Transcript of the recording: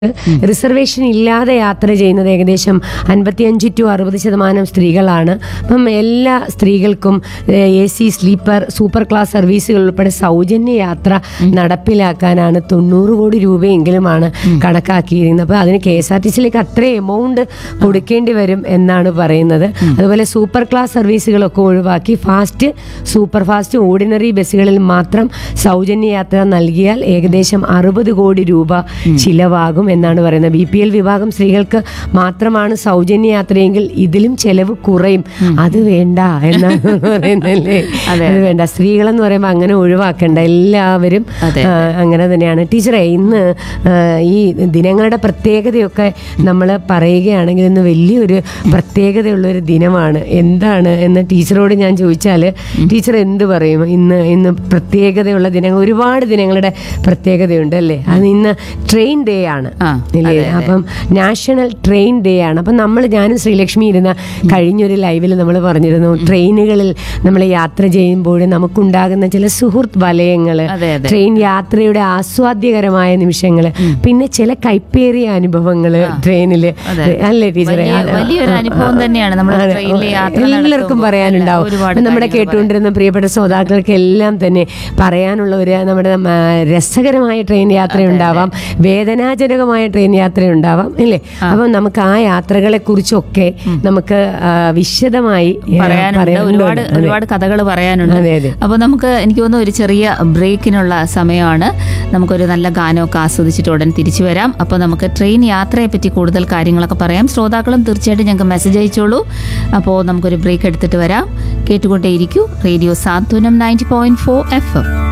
Reservation ഇല്ലാതെ യാത്ര ചെയ്യുന്നത് ഏകദേശം അൻപത്തിയഞ്ച് ടു അറുപത് ശതമാനം സ്ത്രീകളാണ് അപ്പം എല്ലാ സ്ത്രീകൾക്കും A C sleeper super class സർവീസുകൾ ഉൾപ്പെടെ സൗജന്യ യാത്ര നടപ്പിലാക്കാനാണ് തൊണ്ണൂറ് കോടി രൂപയെങ്കിലുമാണ് കണക്കാക്കിയിരിക്കുന്നത് അപ്പോൾ അതിന് കെ എസ് ആർ ടി സിയിലേക്ക് അത്ര എമൗണ്ട് കൊടുക്കേണ്ടി വരും എന്നാണ് പറയുന്നത് അതുപോലെ സൂപ്പർ ക്ലാസ് സർവീസുകളൊക്കെ ഒഴിവാക്കി ഫാസ്റ്റ് സൂപ്പർ ഫാസ്റ്റ് ഓർഡിനറി ബസ്സുകളിൽ മാത്രം സൗജന്യ യാത്ര നൽകിയാൽ ഏകദേശം അറുപത് കോടി രൂപ ചിലവാകും എന്നാണ് പറയുന്നത് ബി പി എൽ വിഭാഗം സ്ത്രീകൾക്ക് മാത്രമാണ് സൗജന്യ യാത്രയെങ്കിൽ ഇതിലും ചെലവ് കുറയും അത് വേണ്ട എന്നാണ് പറയുന്നല്ലേ അതെ. അത് വേണ്ട സ്ത്രീകളെന്ന് പറയുമ്പോൾ അങ്ങനെ ഒഴിവാക്കണ്ട എല്ലാവരും അതെ. ആ, അങ്ങനെ തന്നെയാണ് ടീച്ചറെ ഇന്ന് ആ, ഈ ദിനങ്ങളുടെ പ്രത്യേകതയൊക്കെ നമ്മൾ പറയുകയാണെങ്കിൽ ഇന്ന് വലിയൊരു പ്രത്യേകതയുള്ള ഒരു ദിനമാണ് എന്താണ് എന്ന് ടീച്ചറോട് ഞാൻ ചോദിച്ചാൽ ടീച്ചർ എന്ത് പറയും ഇന്ന് ഇന്ന് പ്രത്യേകതയുള്ള ദിനങ്ങൾ ഒരുപാട് ദിനങ്ങളുടെ പ്രത്യേകതയുണ്ട് അല്ലേ അത് ഇന്ന് ട്രെയിൻ ഡേ ആണ് ആ, ഇല്ലേ അതെ, അതെ. അപ്പം നാഷണൽ ട്രെയിൻ ഡേ ആണ് അപ്പം നമ്മൾ ഞാനും ശ്രീലക്ഷ്മി ഇരുന്ന കഴിഞ്ഞൊരു ലൈവിൽ നമ്മൾ പറഞ്ഞിരുന്നു ട്രെയിനുകളിൽ നമ്മൾ യാത്ര ചെയ്യുമ്പോൾ നമുക്കുണ്ടാകുന്ന ചില സുഹൃത്ത് വലയങ്ങൾ അതെ, അതെ. ട്രെയിൻ യാത്രയുടെ ആസ്വാദ്യകരമായ നിമിഷങ്ങൾ പിന്നെ ചില കൈപ്പേറിയ അനുഭവങ്ങൾ ട്രെയിനിൽ അതെ. അല്ലേ ടീച്ചറെ വലിയ- അത് വലിയൊരു അനുഭവം തന്നെയാണ് നമ്മൾ അതെ. ട്രെയിനിൽ യാത്ര എല്ലാവർക്കും നടത്തുമ്പോൾ പറയാനുണ്ടാവും ഒരുപാട് നമ്മുടെ കാര്യങ്ങൾ കേട്ടുകൊണ്ടിരുന്ന പ്രിയപ്പെട്ട ശ്രോതാക്കൾക്ക് എല്ലാം തന്നെ പറയാനുള്ള ഒരു നമ്മുടെ ആ, രസകരമായ ട്രെയിൻ യാത്ര ഉണ്ടാവാം വേദനാജനകമായ ട്രെയിൻ യാത്ര ഉണ്ടാവാം ഇല്ലേ അപ്പം നമുക്ക് ആ യാത്രകളെ കുറിച്ചൊക്കെ നമുക്ക് ആ, വിശദമായി ആ, പറയാനുണ്ട് പറയാനുണ്ട്. ഒരുപാട് അതെ. ഒരുപാട് കഥകൾ പറയാനുണ്ട് അതെ, അതെ. അപ്പോൾ നമുക്ക് എനിക്ക് തോന്നുന്നു ഒരു ചെറിയ ബ്രേക്കിനുള്ള സമയമാണ് നമുക്കൊരു നല്ല ഗാനമൊക്കെ ആസ്വദിച്ചിട്ട് ഉടൻ തിരിച്ചു വരാം അപ്പോൾ നമുക്ക് ട്രെയിൻ യാത്രയെ പറ്റി കൂടുതൽ കാര്യങ്ങളൊക്കെ പറയാം ശ്രോതാക്കളും തീർച്ചയായിട്ടും ഞങ്ങൾക്ക് മെസ്സേജ് അയച്ചോളൂ അപ്പോൾ നമുക്കൊരു ബ്രേക്ക് എടുത്തിട്ട് വരാം കേട്ടുകൊണ്ടേയിരിക്കൂ radio Santhwanam ninety point four F M